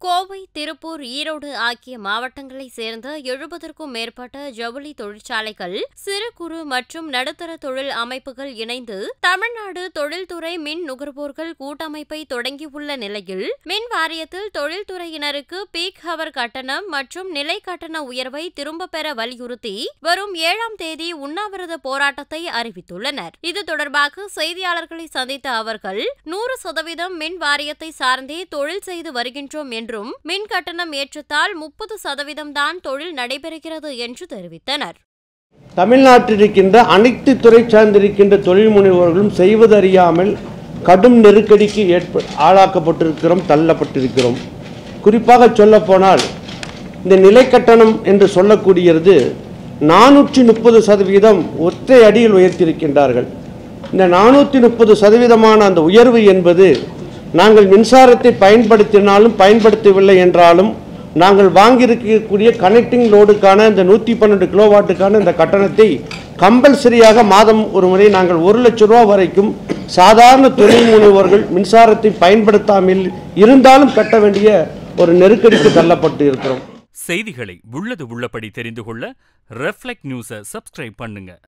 கோவை திருப்பூர் ஈரோடு ஆகிய மாவட்டங்களைச் சேர்ந்த எழுபதற்கும் மேற்பட்ட ஜவுளி தொழிற்சாலைகள் சிறு குறு மற்றும் நடுத்தர தொழில் அமைப்புகள் இணைந்து தமிழ்நாடு தொழில்துறை மின் நுகர்வோர்கள் கூட்டமைப்பை தொடங்கியுள்ள நிலையில் மின் வாரியத்தில் தொழில்துறையினருக்கு பீக் ஹவர் கட்டணம் மற்றும் நிலை கட்டண உயர்வை திரும்பப் பெற வலியுறுத்தி வரும் ஏழாம் தேதி உண்ணாவிரத போராட்டத்தை அறிவித்துள்ளனர் இது தொடர்பாக செய்தியாளர்களை சந்தித்த அவர்கள் நூறு சதவீதம் மின் வாரியத்தை சார்ந்தே தொழில் செய்து வருகின்றோம் என்றும் மின் கட்டணம் ஏற்றத்தால் முப்பது சதவீதம் தான் தொழில் நடைபெறுகிறது என்று தெரிவித்தனர் தமிழ்நாட்டில் இருக்கின்ற அனைத்து துறை சார்ந்திருக்கின்ற தொழில் முனைவோர்களும் செய்வதறியாமல் கடும் நெருக்கடிக்கு ஏற்ப ஆளாக்கப்பட்டிருக்கிறோம் தள்ளப்பட்டிருக்கிறோம் குறிப்பாக சொல்லப்போனால் இந்த நிலை கட்டணம் என்று சொல்லக்கூடியது நானூற்றி முப்பது சதவீதம் ஒற்றை அடியில் உயர்த்தியிருக்கின்றார்கள் இந்த நானூற்றி முப்பது சதவீதமான அந்த உயர்வு என்பது நாங்கள் மின்சாரத்தை பயன்படுத்தினாலும் பயன்படுத்தவில்லை என்றாலும் நாங்கள் வாங்கியிருக்கக்கூடிய கனெக்டிங் லோடுக்கான இந்த நூற்றி பன்னெண்டு கிலோவாட்டுக்கான இந்த கட்டணத்தை கம்பல்சரியாக மாதம் ஒரு முறை நாங்கள் ஒரு லட்சம் ரூபா வரைக்கும் சாதாரண தொழில் முனைவோர்கள் மின்சாரத்தை பயன்படுத்தாமல் இருந்தாலும் கட்ட வேண்டிய ஒரு நெருக்கடிக்கு தள்ளப்பட்டு இருக்கிறோம் செய்திகளை உள்ளது உள்ளபடி தெரிந்து கொள்ள ரெஃப்ளெக்ட் நியூஸை சப்ஸ்கிரைப் பண்ணுங்க